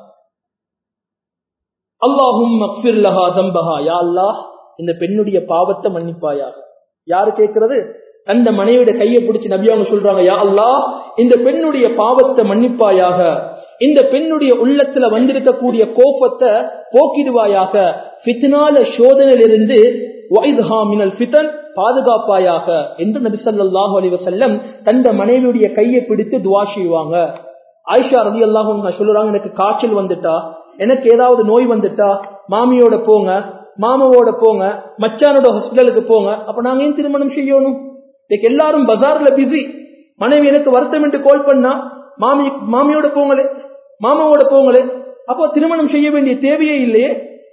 அல்லாஹும்ம அக்ஃபிர் லஹா தம்பஹா யா அல்லாஹ் இந்த பெண்ணுடைய பாவத்தை மன்னிப்பாயாக யாரு கேட்கிறது அந்த மனைவியோட கையை பிடிச்சு நபி அவங்க சொல்றாங்க யா அல்லாஹ் இந்த பெண்ணுடைய பாவத்தை மன்னிப்பாயாக இந்த பெண்ணுடைய உள்ளத்துல வந்திருக்கக்கூடிய கோபத்தை போக்கிடுவாயாக ஃபித்னால சோதனையிலிருந்து வைத்ஹா மினல் ஃபிதன் பாதுகாப்பாயாக என்று நபி ஸல்லல்லாஹு அலைஹி வஸல்லம் தந்த மனைவியுடைய கையை பிடித்து துவா செய்வாங்க ஆயிஷா ரலியல்லாஹு அன்ஹா சொல்றாங்க எனக்கு காய்ச்சல் வந்துட்டா எனக்கு ஏதாவது நோய் வந்துட்டா மாமியோட போங்க மாமாவோட போங்க மச்சானோட ஹாஸ்பிட்டலுக்கு போங்க அப்ப நாங்க ஏன் திருமணம் செய்யணும் இன்னைக்கு எல்லாரும் பஜார்ல பிஸி மனைவி எனக்கு வருத்தம் என்று கால் பண்ணா மாமி மாமியோட போங்களே மாமாவோட போங்களே அப்போ திருமணம் செய்ய வேண்டிய தேவையே இல்லையே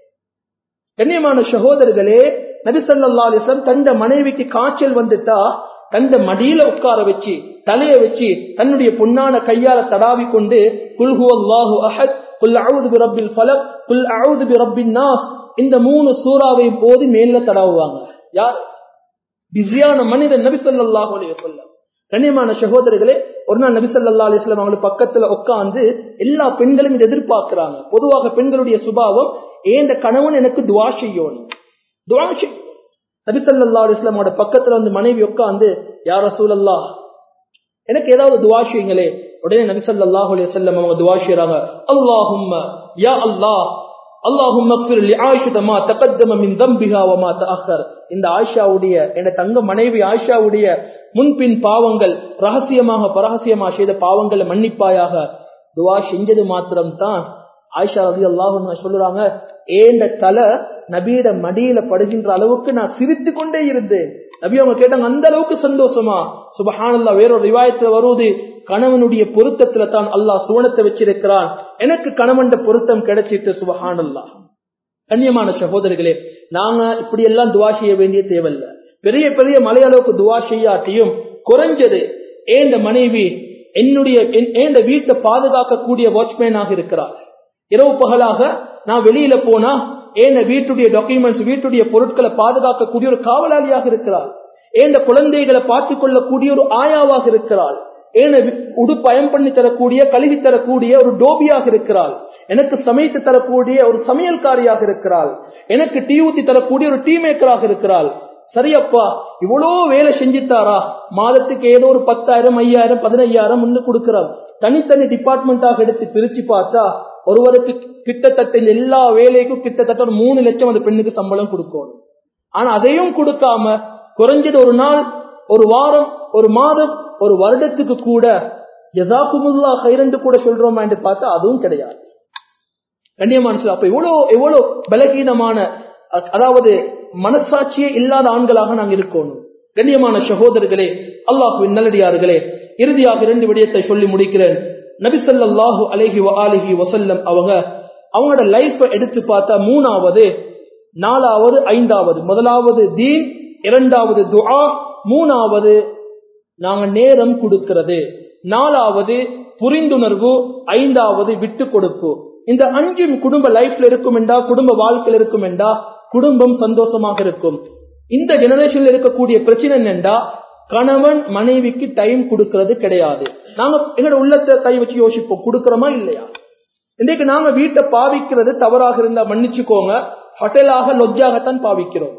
கண்ணியமான சகோதரர்களே நபிசல்லா அலிஸ்லாம் தந்த மனைவிக்கு காய்ச்சல் வந்துட்டா தந்த மடியில உட்கார வச்சு தலைய வச்சு தன்னுடைய பொன்னான கையால தடாவி கொண்டு குல்ஹு அல்லாஹு அஹத் குல் அவுது பி ரப்பில் ஃபலக் குல் அவுது பி ரப்பின் நாஸ் இந்த மூணு சூறாவை போது மேல தடாவுவாங்க யார் பிஸியான மனிதன் நபி ஸல்லல்லாஹு அலைஹி வஸல்லம் கண்ணியமான சகோதரர்களே ஒரு நாள் நபி ஸல்லல்லாஹு அலைஹி வஸல்லம் அவங்களுக்கு பக்கத்துல உட்கார்ந்து எல்லா பெண்களும் இதை எதிர்பார்க்கிறாங்க பொதுவாக பெண்களுடைய சுபாவம் ஏந்த கணவன் எனக்கு துவா செய்யணும் துவா செய்யும் நபி ஸல்லல்லாஹு அலைஹி வஸல்லமோட பக்கத்துல வந்து மனைவி உட்கார்ந்து யா ரசூலல்லாஹ் எனக்கு ஏதாவது துவா செய்யுங்களே உடனே நபி ஸல்லல்லாஹு அலைஹி வஸல்லம் அவங்க துவா செய்றாங்க அல்லாஹும்ம யா அல்லாஹ் அல்லாஹும் மா தகத்தம மின் தம்பிஹா வமா தஅக்கர் இந்த ஆயிஷாவுடைய என் தங்க மனைவி ஆயிஷாவுடைய முன்பின் பாவங்கள் ரகசியமாக பரகசியமாக செய்த பாவங்களை மன்னிப்பாயாக துவா செஞ்சது மாத்திரம் தான் ஆயிஷா ரதி அல்லாஹு சொல்லுறாங்க ஏண்ட தலை நபியிட மடியில படுகின்ற அளவுக்கு நான் சிரித்து கொண்டே இருந்தேன் நபி அவங்க கேட்டாங்க அந்த அளவுக்கு சந்தோஷமா சுபஹானல்லா வேறொரு ரிவாயத்துல வருவது கணவனுடைய பொருத்தத்துல தான் அல்லாஹ் சுவனத்தை வச்சிருக்கிறான் எனக்கு கணவன் பொருத்தம் கிடைச்சிட்டு சுபஹானல்லா கண்ணியமான சகோதரர்களே நாங்க இப்படி எல்லாம் துவா செய்ய வேண்டிய தேவையில்ல பெரிய பெரிய மலையளவுக்கு துவா செய்யாட்டியும் குறைஞ்சது ஏந்த மனைவி என்னுடைய ஏந்த வீட்டை பாதுகாக்கக்கூடிய வாட்ச்மேனாக இருக்கிறார் இரவு பகலாக நான் வெளியில போனா ஏந்த வீட்டுடைய டாக்குமெண்ட்ஸ் வீட்டுடைய பொருட்களை பாதுகாக்கக்கூடிய ஒரு காவலாளியாக இருக்கிறார் ஏந்த குழந்தைகளை பார்த்துக் கொள்ளக்கூடிய ஒரு ஆயாவாக இருக்கிறாள் ஏன உடுப்பயம் பண்ணி தரக்கூடிய கழுவி தரக்கூடிய ஒரு டோபியாக இருக்கிறாள் எனக்கு சமைத்து தரக்கூடிய ஒரு சமையல்காரியாக இருக்கிறாள் எனக்கு டீ ஊத்தி தரக்கூடிய ஒரு டீ மேக்கராக இருக்கிறாள் சரியப்பா இவ்வளோ வேலை செஞ்சுத்தாரா மாதத்துக்கு ஏதோ ஒரு பத்தாயிரம் ஐயாயிரம் பதினையாயிரம் முன்னு கொடுக்கிறோம் தனித்தனி டிபார்ட்மெண்டாக எடுத்து பிரிச்சு பார்த்தா ஒருவருக்கு கிட்டத்தட்ட இந்த எல்லா வேலைக்கும் கிட்டத்தட்ட ஒரு மூணு லட்சம் அந்த பெண்ணுக்கு சம்பளம் கொடுக்கணும் ஆனா அதையும் கொடுக்காம குறைஞ்சது ஒரு நாள் ஒரு வாரம் ஒரு மாதம் ஒரு வருடத்துக்கு கூட ஜசாக்குமுல்லா கைரண்டு கூட சொல்றோமா என்று பார்த்தா அதுவும் கிடையாது கண்ணியமான அப்ப எவ்வளவு எவ்வளவு பலகீனமான அதாவது மனசாட்சியே இல்லாத ஆண்களாக நாங்கள் இருக்கணும் கண்ணியமான சகோதரர்களே அல்லாஹுவின் நல்லடியார்களே இறுதியாக இரண்டு விடயத்தை சொல்லி முடிக்கிறேன் நபிசல்லாஹு அலஹி அலிஹி வசல்லம் அவங்க அவங்களோட லைஃப எடுத்து பார்த்தா மூணாவது நாலாவது ஐந்தாவது முதலாவது தீன் இரண்டாவது துஆ மூணாவது நாங்க நேரம் கொடுக்கிறது நாலாவது புரிந்துணர்வு ஐந்தாவது விட்டு கொடுப்பு இந்த அஞ்சும் குடும்ப லைஃப்ல இருக்கும் என்றா குடும்ப வாழ்க்கையில் இருக்கும் என்றா குடும்பம் சந்தோஷமாக இருக்கும் இந்த ஜெனரேஷன்ல இருக்கக்கூடிய பிரச்சனை என்னண்டா கணவன் மனைவிக்கு டைம் கொடுக்கறது கிடையாது நாங்க எங்களோட உள்ளத்தை கை வச்சு யோசிப்போம் கொடுக்கறோமா இல்லையா இன்றைக்கு நாங்க வீட்டை பாவிக்கிறது தவறாக இருந்தா மன்னிச்சுக்கோங்க ஹோட்டலாக லொஜ்ஜாகத்தான் பாவிக்கிறோம்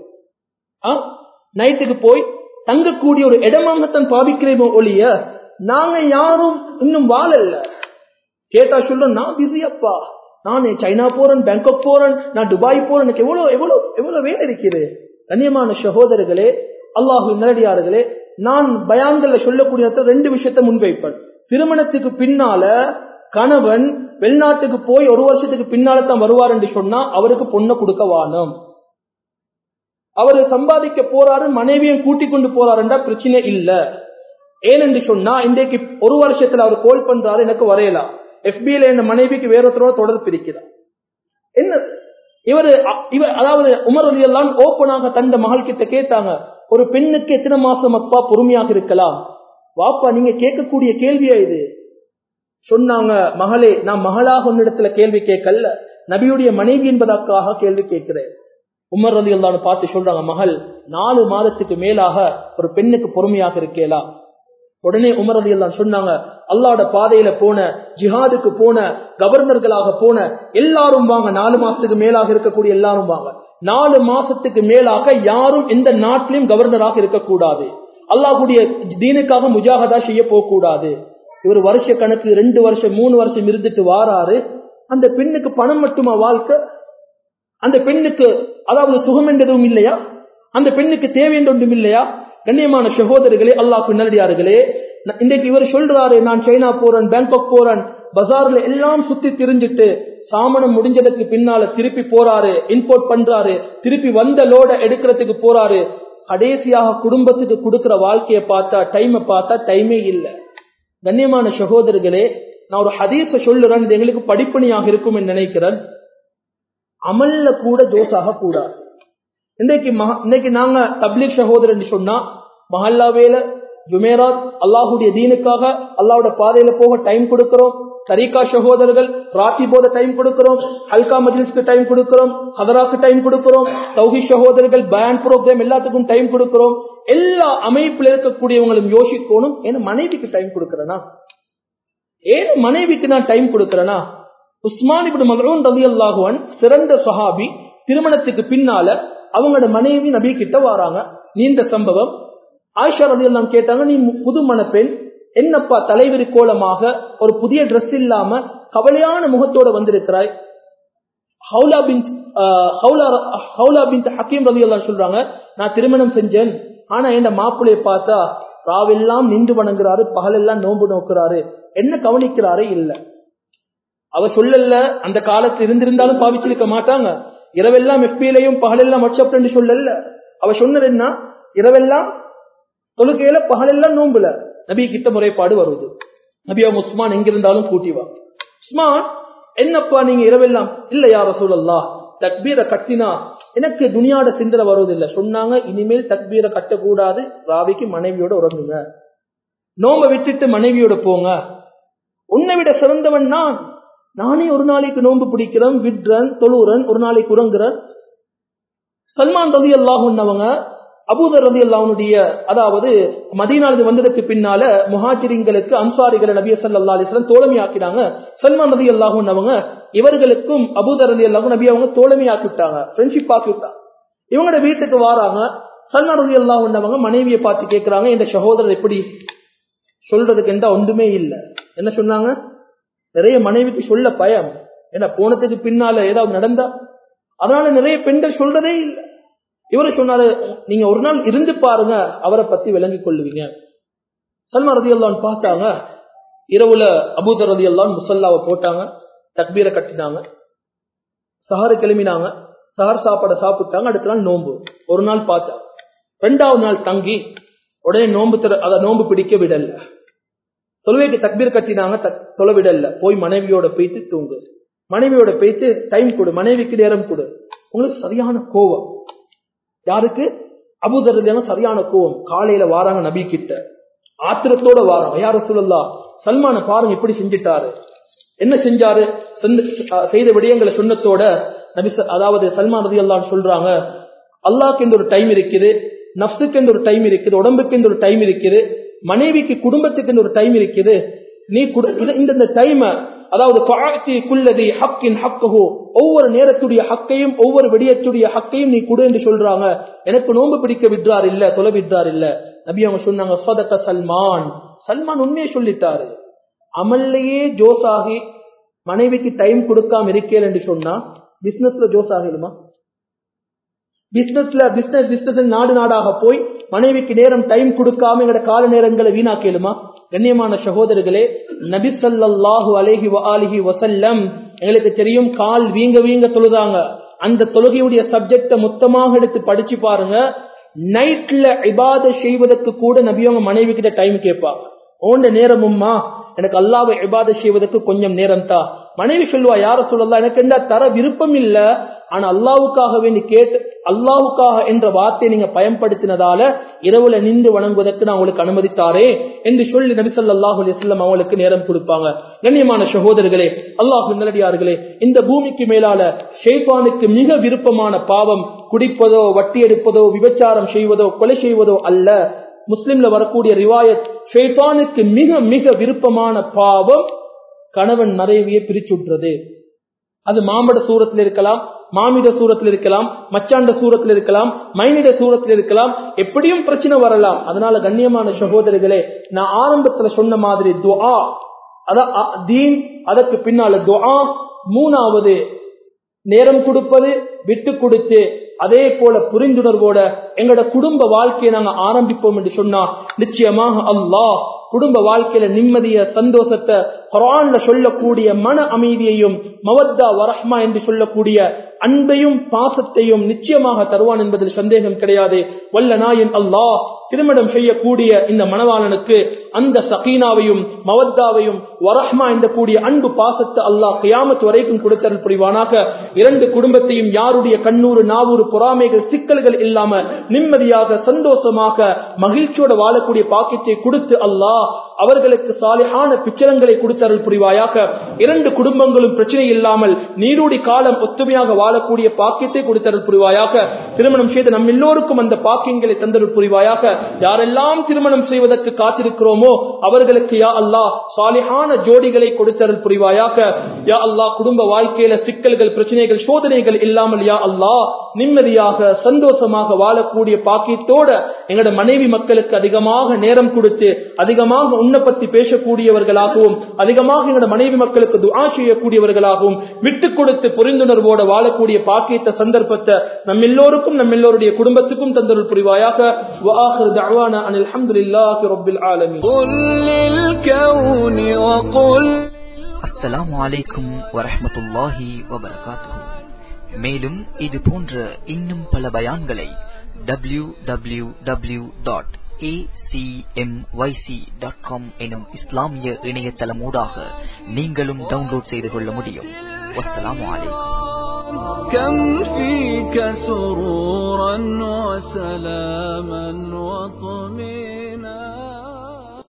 நைட்டுக்கு போய் தங்கக்கூடிய ஒரு இடமாகத்தான் பாவிக்கிறோமோ ஒழிய நாங்க யாரும் இன்னும் வாழல கேட்டா சொல்றோம் நான் பிஸி அப்பா நான் சைனா போறேன் பேங்காக் போறேன் நான் துபாய் போறேன் எனக்கு எவ்வளவு எவ்வளவு எவ்வளவு வேலை இருக்குது கண்ணியமான சகோதரர்களே அல்லாஹு நேரடியார்களே நான் பயான்கள்ல சொல்லக்கூடிய ரெண்டு விஷயத்த முன்வைப்பேன் திருமணத்துக்கு பின்னால கணவன் வெளிநாட்டுக்கு போய் ஒரு வருஷத்துக்கு பின்னால தான் வருவார் என்று சொன்னா அவருக்கு பொண்ணை கொடுக்க வாணும் அவர் சம்பாதிக்க போறாரு மனைவியும் கூட்டிக் கொண்டு போறாருன்றா பிரச்சனை இல்ல ஏனென்று சொன்னா இன்றைக்கு ஒரு வருஷத்துல அவர் கோல் பண்றாரு எனக்கு வரையலாம் எஃபில என் மனைவிக்கு வேற ஒருத்தரோட தொடர்பு இருக்கிறார் என்ன இவர் இவர் அதாவது உமர் அலி எல்லாம் ஓப்பனாக தந்த மகள் கிட்ட கேட்டாங்க ஒரு பெண்ணுக்கு எத்தனை மாசம் அப்பா பொறுமையாக இருக்கலாம் வாப்பா நீங்க கேட்கக்கூடிய கேள்வியா இது சொன்னாங்க மகளே நான் மகளாக உன்னிடத்துல கேள்வி கேட்கல நபியுடைய மனைவி என்பதற்காக கேள்வி கேட்கிறேன் உமர் ரதி அல்லான்னு பார்த்து சொல்றாங்க மகள் நாலு மாதத்துக்கு மேலாக ஒரு பெண்ணுக்கு பொறுமையாக இருக்கலாம் உடனே உமர் அலி எல்லாம் சொன்னாங்க அல்லாட பாதையில போன ஜிஹாதுக்கு போன கவர்னர்களாக போன எல்லாரும் வாங்க நாலு மாசத்துக்கு மேலாக இருக்கக்கூடிய எல்லாரும் வாங்க நாலு மாசத்துக்கு மேலாக யாரும் எந்த நாட்டிலும் கவர்னராக இருக்கக்கூடாது அல்லாஹுடைய தீனுக்காக முஜாகதா செய்ய போகக்கூடாது இவர் வருஷ கணக்கு ரெண்டு வருஷம் மூணு வருஷம் இருந்துட்டு வாராரு அந்த பெண்ணுக்கு பணம் மட்டுமா வாழ்க்கை அந்த பெண்ணுக்கு அதாவது சுகம் என்றதும் இல்லையா அந்த பெண்ணுக்கு தேவை என்றொன்றும் இல்லையா கண்ணியமான சகோதரர்களே அல்லாஹ் பின்னடியார்களே இன்றைக்கு இவர் சொல்றாரு நான் சைனா போறேன் பேங்காக் போறேன் பஜார்ல எல்லாம் சுத்தி திரிஞ்சிட்டு சாமனம் முடிஞ்சதுக்கு பின்னால திருப்பி போறாரு இம்போர்ட் பண்றாரு திருப்பி வந்த லோட எடுக்கிறதுக்கு போறாரு கடைசியாக குடும்பத்துக்கு கொடுக்கிற வாழ்க்கையை பார்த்தா டைமை பார்த்தா டைமே இல்லை கண்ணியமான சகோதரர்களே நான் ஒரு ஹதீஸ சொல்லுறேன் இது எங்களுக்கு படிப்பணியாக இருக்கும் என்று நினைக்கிறேன் அமல்ல கூட ஜோசாக கூடாது இன்றைக்கு இன்னைக்கு நாங்க தப்லீக் சகோதரன் சொன்னா மஹல்லா வேலை ஜுமேராத் அல்லாஹுடைய தீனுக்காக அல்லாவோட பாதையில போக டைம் கொடுக்கிறோம் தரீகா சகோதரர்கள் ராத்தி போத டைம் கொடுக்கிறோம் ஹல்கா மஜில்ஸ்க்கு டைம் கொடுக்கிறோம் ஹதராக்கு டைம் கொடுக்கிறோம் தௌஹி சகோதரர்கள் பேண்ட் ப்ரோக்ராம் எல்லாத்துக்கும் டைம் கொடுக்கிறோம் எல்லா அமைப்புல இருக்கக்கூடியவங்களும் யோசிக்கணும் ஏன்னா மனைவிக்கு டைம் கொடுக்கறனா ஏன் மனைவிக்கு நான் டைம் கொடுக்கறனா உஸ்மான் இப்படி மகரூன் ரவி அல்லாஹுவன் சிறந்த சஹாபி திருமணத்துக்கு பின்னால அவங்களோட மனைவி நபி கிட்ட வராங்க நீண்ட சம்பவம் ஆயிஷா ரதி எல்லாம் கேட்டாங்க நீ புது மணப்பெண் என்னப்பா தலைவிரி கோலமாக ஒரு புதிய ட்ரெஸ் இல்லாம கவலையான முகத்தோட வந்திருக்கிறாய் ஹவுலா பின் ஹவுலா ஹவுலா பின் ஹக்கீம் ரவி எல்லாம் சொல்றாங்க நான் திருமணம் செஞ்சேன் ஆனா என் மாப்பிள்ளைய பார்த்தா ராவெல்லாம் நின்று வணங்குறாரு பகலெல்லாம் நோன்பு நோக்குறாரு என்ன கவனிக்கிறாரு இல்ல அவ சொல்லல அந்த காலத்துல இருந்திருந்தாலும் பாவிச்சிருக்க மாட்டாங்க இரவெல்லாம் எஃபிலையும் பகலெல்லாம் வாட்ஸ்அப் சொல்லல அவ சொன்னது என்ன இரவெல்லாம் தொழுகையில பகலெல்லாம் நோம்புல நபி கிட்ட முறைப்பாடு வருது நபி அவங்க உஸ்மான் எங்கிருந்தாலும் கூட்டிவா உஸ்மான் என்னப்பா நீங்க இரவெல்லாம் இல்ல யார சூழல்லா தக்பீரை கட்டினா எனக்கு துணியாட சிந்தனை வருவதில்லை சொன்னாங்க இனிமேல் தக்பீரை கட்டக்கூடாது ராவிக்கு மனைவியோட உறங்குங்க நோம்ப விட்டுட்டு மனைவியோட போங்க உன்னை விட சிறந்தவன் நான் நானே ஒரு நாளைக்கு நோன்பு பிடிக்கிறேன் விட்றன் தொழுறன் ஒரு நாளைக்கு உறங்குறேன் சல்மான் ரதி அல்லாஹுன்னவங்க அபூதர் ரதி அல்லாஹனுடைய அதாவது மதீனானது வந்ததுக்கு பின்னால முஹாஜிரிங்களுக்கு அன்சாரிகளை நபிய சல்லா அலிஸ்லாம் தோழமை ஆக்கினாங்க சல்மான் ரதி அல்லாஹுன்னவங்க இவர்களுக்கும் அபூதர் ரதி அல்லாஹும் நபி அவங்க தோழமை ஆக்கி விட்டாங்க ஃப்ரெண்ட்ஷிப் ஆக்கி விட்டாங்க இவங்களோட வீட்டுக்கு வாராங்க சல்மான் ரதி அல்லாஹுன்னவங்க மனைவியை பார்த்து கேட்கிறாங்க இந்த சகோதரர் எப்படி சொல்றதுக்கு எந்த ஒன்றுமே இல்லை என்ன சொன்னாங்க நிறைய மனைவிக்கு சொல்ல பயம் ஏன்னா போனதுக்கு பின்னால ஏதாவது நடந்தா அதனால நிறைய பெண்கள் சொல்றதே இல்லை இவரு சொன்னாரு நீங்க ஒரு நாள் இருந்து பாருங்க அவரை பத்தி விளங்கி கொள்ளுவீங்க சல்மா ரதி அல்லான்னு பார்த்தாங்க இரவுல அபூதர் ரதி அல்லான் முசல்லாவை போட்டாங்க தக்பீரை கட்டினாங்க சஹாரு கிளம்பினாங்க சஹர் சாப்பாடை சாப்பிட்டாங்க அடுத்த நாள் நோன்பு ஒரு நாள் பார்த்தாங்க ரெண்டாவது நாள் தங்கி உடனே நோன்பு தர அதை நோன்பு பிடிக்க விடல தொழுவைக்கு தக்பீர் கட்டினாங்க தொலை விடல போய் மனைவியோட போயிட்டு தூங்கு மனைவியோட போயிட்டு டைம் கொடு மனைவிக்கு நேரம் கொடு உங்களுக்கு சரியான கோவம் யாருக்கு அபுதரதியான சரியான கோவம் காலையில வாராங்க நபி கிட்ட ஆத்திரத்தோட வாராங்க யார சொல்லலா சல்மான பாருங்க இப்படி செஞ்சிட்டாரு என்ன செஞ்சாரு செய்த விடயங்களை சொன்னத்தோட நபி அதாவது சல்மான் ரதி அல்லான்னு சொல்றாங்க அல்லாக்கு என்று ஒரு டைம் இருக்குது நப்சுக்கு என்று ஒரு டைம் இருக்குது உடம்புக்கு என்று ஒரு டைம் இருக்குது மனைவிக்கு குடும்பத்துக்கு ஒரு டைம் இருக்குது நீ இந்த டைம் அதாவது குல்லதி ஹக்கின் ஹக்கஹோ ஒவ்வொரு நேரத்துடைய ஹக்கையும் ஒவ்வொரு விடயத்துடைய ஹக்கையும் நீ கொடு என்று சொல்றாங்க எனக்கு நோன்பு பிடிக்க விட்றார் இல்ல தொலை விட்றார் இல்ல நபி அவங்க சொன்னாங்க சதக சல்மான் சல்மான் உண்மையை சொல்லிட்டாரு அமல்லையே ஜோஸாகி மனைவிக்கு டைம் கொடுக்காம இருக்கேன் என்று சொன்னா பிசினஸ்ல ஜோஸ் ஆகிடுமா பிசினஸ்ல பிசினஸ் பிசினஸ் நாடு நாடாக போய் மனைவிக்கு நேரம் டைம் கொடுக்காம எங்கட கால நேரங்களை வீணாக்கலுமா கண்ணியமான சகோதரர்களே நபி சல்லாஹு அலேஹி அலிஹி வசல்லம் எங்களுக்கு தெரியும் கால் வீங்க வீங்க தொழுதாங்க அந்த தொழுகையுடைய சப்ஜெக்ட மொத்தமாக எடுத்து படிச்சு பாருங்க நைட்ல இபாத செய்வதற்கு கூட நபியவங்க மனைவி கிட்ட டைம் கேட்பாங்க ஓண்ட நேரமும்மா எனக்கு அல்லாவை இபாத செய்வதற்கு கொஞ்சம் நேரம் தான் மனைவி சொல்லுவா யார சொல்லலாம் எனக்கு என்ன தர விருப்பம் இல்ல ஆனா அல்லாவுக்காக வேண்டி கேட்டு அல்லாவுக்காக என்ற வார்த்தையை நீங்க பயன்படுத்தினதால இரவுல நின்று வணங்குவதற்கு நான் உங்களுக்கு அனுமதித்தாரே என்று சொல்லி நபி ஸல்லல்லாஹு அலைஹி வஸல்லம் அவங்களுக்கு நேரம் கொடுப்பாங்க கண்ணியமான சகோதரர்களே அல்லாஹ் நல்லடியார்களே இந்த பூமிக்கு மேலால ஷைத்தானுக்கு மிக விருப்பமான பாவம் குடிப்பதோ வட்டி எடுப்பதோ விபச்சாரம் செய்வதோ கொலை செய்வதோ அல்ல முஸ்லிம்ல வரக்கூடிய ரிவாயத் ஷைத்தானுக்கு மிக மிக விருப்பமான பாவம் கணவன் மறைவியை பிரிச்சுற்றது அது மாம்பட சூரத்தில் இருக்கலாம் மாமிட சூரத்தில் இருக்கலாம் மச்சாண்ட சூரத்தில் இருக்கலாம் மைனிட சூரத்தில் இருக்கலாம் எப்படியும் பிரச்சனை வரலாம் அதனால கண்ணியமான சகோதரிகளே நான் ஆரம்பத்துல சொன்ன மாதிரி துஆ அத தீன் அதற்கு பின்னால துஆ மூணாவது நேரம் கொடுப்பது விட்டு கொடுத்து அதே போல புரிந்துணர்வோட எங்களோட குடும்ப வாழ்க்கையை நாங்க ஆரம்பிப்போம் என்று சொன்னா நிச்சயமாக அல்லாஹ் குடும்ப வாழ்க்கையில நிம்மதிய சந்தோஷத்தை குரான்ல சொல்லக்கூடிய மன அமைதியையும் மவத்தா வரஹ்மா என்று சொல்லக்கூடிய அன்பையும் பாசத்தையும் நிச்சயமாக தருவான் என்பதில் சந்தேகம் கிடையாது வல்ல நாயன் அல்லாஹ் திருமணம் செய்யக்கூடிய இந்த மணவாளனுக்கு அந்த சகீனாவையும் மவத்தாவையும் வரஹ்மா என்ற கூடிய அன்பு பாசத்தை அல்லாஹ் கியாமத் வரைக்கும் கொடுத்தல் புரிவானாக இரண்டு குடும்பத்தையும் யாருடைய கண்ணூறு நாவூறு பொறாமைகள் சிக்கல்கள் இல்லாம நிம்மதியாக சந்தோஷமாக மகிழ்ச்சியோட வாழக்கூடிய பாக்கியத்தை கொடுத்து அல்லாஹ் அவர்களுக்கு சாலிஹான பிச்சரங்களை கொடுத்தருள் புரிவாயாக இரண்டு குடும்பங்களும் பிரச்சனை இல்லாமல் நீரூடி காலம் ஒத்துமையாக வாழக்கூடிய பாக்கியத்தை கொடுத்தருள் புரிவாயாக திருமணம் செய்த நம் எல்லோருக்கும் அந்த பாக்கியங்களை தந்தருள் புரிவாயாக யாரெல்லாம் திருமணம் செய்வதற்கு காத்திருக்கிறோமோ அவர்களுக்கு யா அல்லாஹ் சாலிஹான ஜோடிகளை கொடுத்தருள் புரிவாயாக யா அல்லாஹ் குடும்ப வாழ்க்கையில சிக்கல்கள் பிரச்சனைகள் சோதனைகள் இல்லாமல் யா அல்லாஹ் நிம்மதியாக சந்தோஷமாக வாழக்கூடிய பாக்கியத்தோட எங்களோட மனைவி மக்களுக்கு அதிகமாக நேரம் கொடுத்து அதிகமாக உன்னை பத்தி பேசக்கூடியவர்களாகவும் அதிகமாக எங்களோட மனைவி மக்களுக்கு துஆ செய்யக்கூடியவர்களாகவும் விட்டு கொடுத்து புரிந்துணர்வோட வாழக்கூடிய பாக்கியத்த சந்தர்ப்பத்தை நம் எல்லோருக்கும் நம் எல்லோருடைய குடும்பத்துக்கும் தந்தருள் புரிவாயாக وآخر دعوانا أن الحمد لله رب العالمين قل للكون وقل அஸ்ஸலாமு அலைக்கும் வரஹ்மத்துல்லாஹி வபரகாத்துஹு மேலும் இது போன்ற இன்னும் பல பயான்களை டபிள்யூ டபிள்யூ டபிள்யூ டாட் எனும் இஸ்லாமிய இணையதளமூடாக நீங்களும் டவுன்லோட் செய்து கொள்ள முடியும் வஸ்ஸலாமு அலைக்கும் كم فيك سرورا وسلاما وطمئنا